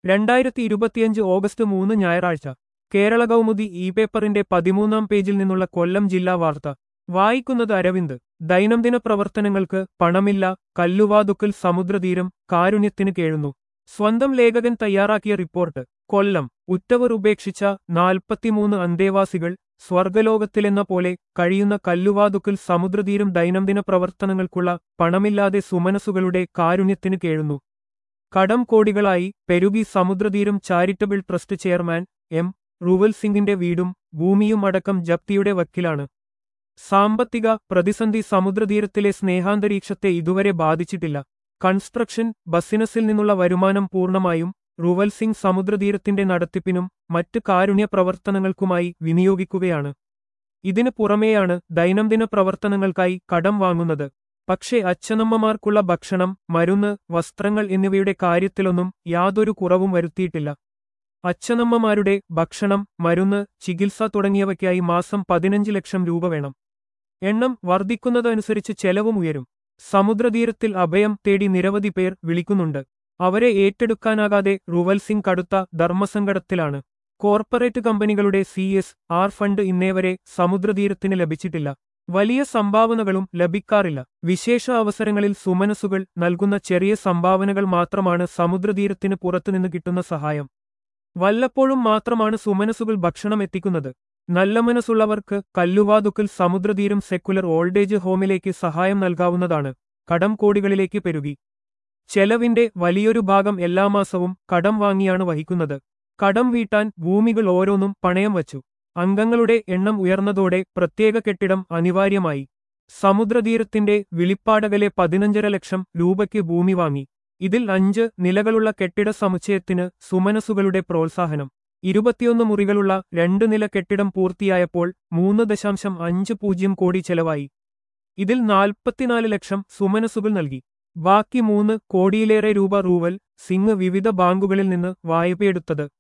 രണ്ടായിരത്തി ഇരുപത്തിയഞ്ച് ഓഗസ്റ്റ് മൂന്ന് ഞായറാഴ്ച കേരള കൗമുദി ഇ പേപ്പറിന്റെ പതിമൂന്നാം പേജിൽ നിന്നുള്ള കൊല്ലം ജില്ലാ വാർത്ത വായിക്കുന്നത് അരവിന്ദ് ദൈനംദിന പ്രവർത്തനങ്ങൾക്ക് പണമില്ല കല്ലുവാതുക്കൽ സമുദ്രതീരം കാരുണ്യത്തിന് കേഴുന്നു സ്വന്തം ലേഖകൻ തയ്യാറാക്കിയ റിപ്പോർട്ട് കൊല്ലം ഉറ്റവർ ഉപേക്ഷിച്ച നാൽപ്പത്തിമൂന്ന് അന്തേവാസികൾ സ്വർഗലോകത്തിലെന്ന പോലെ കഴിയുന്ന കല്ലുവാതുക്കൽ സമുദ്രതീരം ദൈനംദിന പ്രവർത്തനങ്ങൾക്കുള്ള പണമില്ലാതെ സുമനസുകളുടെ കാരുണ്യത്തിന് കേഴുന്നു കടം കോടികളായി പെരുകി Samudratheeram charitable trust chairman M Ruval സിംഗിന്റെ വീടും ഭൂമിയും അടക്കം ജപ്തിയുടെ വക്കിലാണ് സാമ്പത്തിക പ്രതിസന്ധി സമുദ്രതീരത്തിലെ സ്നേഹാന്തരീക്ഷത്തെ ഇതുവരെ ബാധിച്ചിട്ടില്ല കൺസ്ട്രക്ഷൻ ബസിനസിൽ നിന്നുള്ള വരുമാനം പൂർണ്ണമായും റുവൽ സിംഗ് സമുദ്രതീരത്തിന്റെ നടത്തിപ്പിനും മറ്റ് കാരുണ്യ പ്രവർത്തനങ്ങൾക്കുമായി വിനിയോഗിക്കുകയാണ് ഇതിനു പുറമെയാണ് ദൈനംദിന പ്രവർത്തനങ്ങൾക്കായി കടം വാങ്ങുന്നത് പക്ഷേ അച്ഛനമ്മമാർക്കുള്ള ഭക്ഷണം മരുന്ന് വസ്ത്രങ്ങൾ എന്നിവയുടെ കാര്യത്തിലൊന്നും യാതൊരു കുറവും വരുത്തിയിട്ടില്ല അച്ഛനമ്മമാരുടെ ഭക്ഷണം മരുന്ന് ചികിത്സ തുടങ്ങിയവയ്ക്കായി മാസം പതിനഞ്ച് ലക്ഷം രൂപ വേണം എണ്ണം വർദ്ധിക്കുന്നതനുസരിച്ച് ചെലവും ഉയരും സമുദ്രതീരത്തിൽ അഭയം തേടി നിരവധി പേർ വിളിക്കുന്നുണ്ട് അവരെ ഏറ്റെടുക്കാനാകാതെ റുവൽ സിംഗ് കടുത്ത ധർമ്മസങ്കടത്തിലാണ് കോർപ്പറേറ്റ് കമ്പനികളുടെ സി എസ് ആർ ഫണ്ട് ഇന്നേവരെ സമുദ്രതീരത്തിന് ലഭിച്ചിട്ടില്ല വലിയ സംഭാവനകളും ലഭിക്കാറില്ല വിശേഷ അവസരങ്ങളിൽ സുമനസുകൾ നൽകുന്ന ചെറിയ സംഭാവനകൾ മാത്രമാണ് സമുദ്രതീരത്തിന് പുറത്തുനിന്ന് കിട്ടുന്ന സഹായം വല്ലപ്പോഴും മാത്രമാണ് സുമനസുകൾ ഭക്ഷണം എത്തിക്കുന്നത് നല്ല മനസ്സുള്ളവർക്ക് കല്ലുവാതുക്കൽ സമുദ്രതീരം സെക്കുലർ ഓൾഡേജ് ഹോമിലേക്ക് സഹായം നൽകാവുന്നതാണ് കടം കോടികളിലേക്ക് പെരുകി ചെലവിന്റെ വലിയൊരു ഭാഗം എല്ലാ മാസവും കടം വാങ്ങിയാണ് വഹിക്കുന്നത് കടം വീട്ടാൻ ഭൂമികൾ ഓരോന്നും പണയം വച്ചു അംഗങ്ങളുടെ എണ്ണം ഉയർന്നതോടെ പ്രത്യേക കെട്ടിടം അനിവാര്യമായി സമുദ്രതീരത്തിന്റെ വിളിപ്പാടകലെ പതിനഞ്ചര ലക്ഷം രൂപയ്ക്ക് ഭൂമി വാങ്ങി ഇതിൽ അഞ്ച് നിലകളുള്ള കെട്ടിട സമുച്ചയത്തിന് സുമനസുകളുടെ പ്രോത്സാഹനം ഇരുപത്തിയൊന്ന് മുറികളുള്ള രണ്ട് നില കെട്ടിടം പൂർത്തിയായപ്പോൾ മൂന്ന് ദശാംശം അഞ്ച് പൂജ്യം കോടി ചെലവായി ഇതിൽ നാൽപ്പത്തിനാല് ലക്ഷം സുമനസുകൾ നൽകി ബാക്കി മൂന്ന് കോടിയിലേറെ രൂപ റൂവൽ സിംഗ് വിവിധ ബാങ്കുകളിൽ നിന്ന് വായ്പയെടുത്തത്